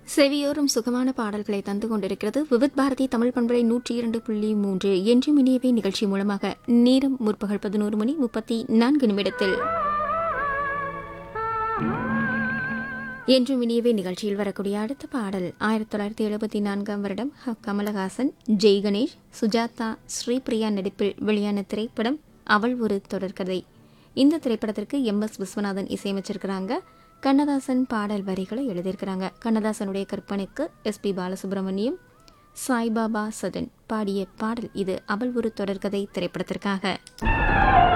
செவியோரும் சுகமான பாடல்களை தந்து கொண்டிருக்கிறது விவித் பாரதி தமிழ் பண்பலை நூற்றி இரண்டு புள்ளி மூன்று என்றும் இனியவே நிகழ்ச்சி மூலமாக நேரம் முற்பகல் பதினோரு மணி முப்பத்தி நான்கு நிமிடத்தில் என்றும் இனியவே நிகழ்ச்சியில் வரக்கூடிய அடுத்த பாடல் ஆயிரத்தி தொள்ளாயிரத்தி எழுபத்தி நான்காம் வருடம் ஹ. கமலஹாசன் ஜெய் கணேஷ் சுஜாதா ஸ்ரீபிரியா நடிப்பில் வெளியான திரைப்படம் அவள் ஒரு தொடர்கதை இந்த திரைப்படத்திற்கு எம் எஸ் விஸ்வநாதன் இசையமைச்சிருக்கிறாங்க கண்ணதாசன் பாடல் வரிகளை எழுதியிருக்கிறாங்க கண்ணதாசனுடைய கற்பனைக்கு எஸ் பி பாலசுப்ரமணியம் சாய்பாபா சதன் பாடிய பாடல் இது அவள் ஒரு தொடர்கதை திரைப்படத்திற்காக